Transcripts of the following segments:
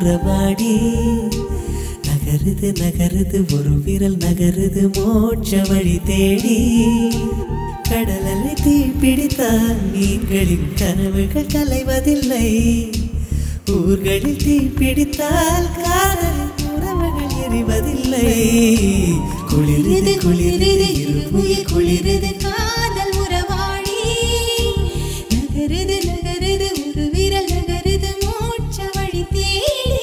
உறவாடி நகருது நகருது ஒரு விரல் நகருது மோட்ச வழி தேடி கடலலை தீ பிடித்தால் மீன்களின் கனவுகள் கலைவதில்லை ஊர்களில் தீ பிடித்தால் காதலின் உறவுகள் எரிவதில்லை குளிருது குளிருது இருமுயில் குளிருது காதல் உறவாடி நகருது நகருது ஒரு விரல் நகருது மோட்ச வழி தேடி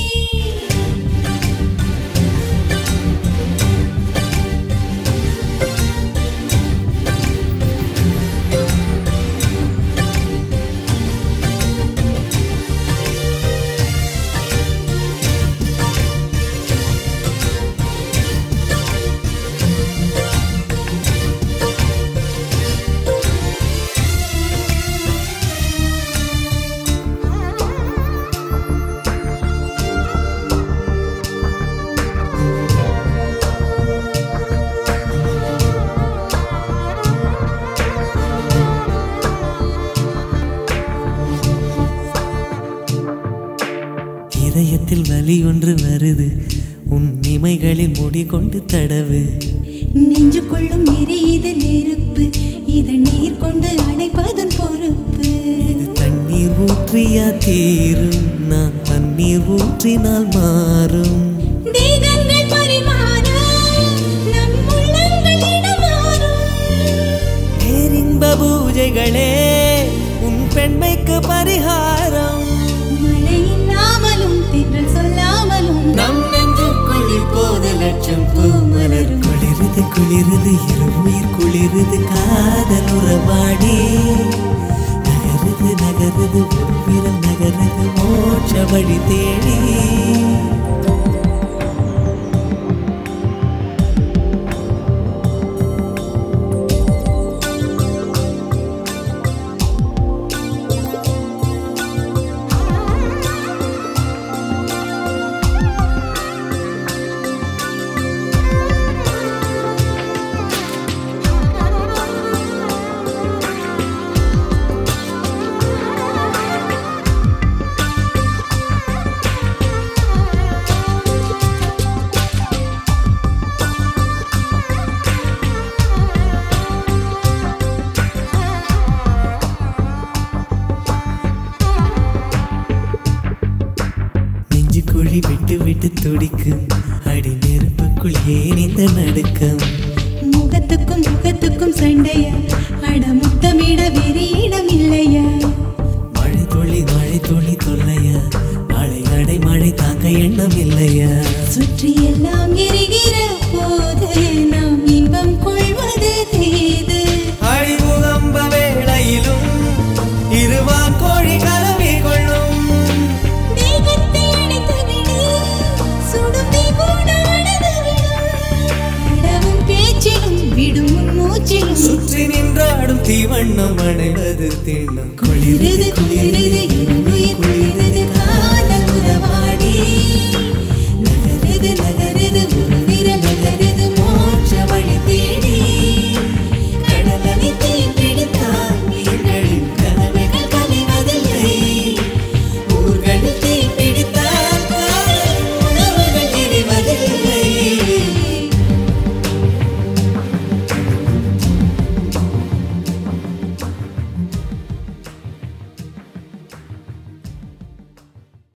இதயத்தில் வலி ஒன்று வருது உன் இமைகளில் முடி கொண்டு தடவு நெஞ்சுக்குள்ளும் எரியுது நெருப்பு இதை நீர் கொண்டு அணைப்பதன் பொறுப்பு இது தண்ணீர் ஊற்றியா தீரும் நான் தண்ணீர் ஊற்றினால் மாறும் தேகங்கள் பரிமாற நம் உள்ளங்கள் இடமாறும் பேரின்ப பூஜைகளே உன் பெண்மைக்கு பரிகாரம் மழை இல்லாமலும் தென்றல் சொல்லாமலும் நம் நெஞ்சுக்குள் இப்போது லட்சம் பூமலர் குளிருது குளிருது இருமுயிர் குளிருது காதல் உறவாடி நகருது நகருது ஒரு விரல் நகருது மோட்ச வழி தேடி நெஞ்சு குழி விட்டு விட்டு துடிக்கும் அடி நெருப்புக்குள் ஏன் இந்த நடுக்கம் முகத்துக்கும் முகத்துக்கும் சண்டையா அட முத்தமிட வேறு இடம் இல்லையா மழை துளி மழை துளி தொல்லையா மழை அடை மழை தாங்க எண்ணம் இல்லையா சுற்றி எல்லாம் எரிகிற போது நாம் இன்பம் கொள்வது தேது அழிமுகம்ப வேளையிலும் இருவான் கோழி கலவி கொள்ளும் தேகத்தை அணைத்து விடு சுடும் தீ கூட அணைத்து விடும் விடவும் பேச்சிலும் விடும் மூச்சிலும் சுற்றி நின்றாடும் தீவண்ணம் அடைவது திண்ணம் குளிருது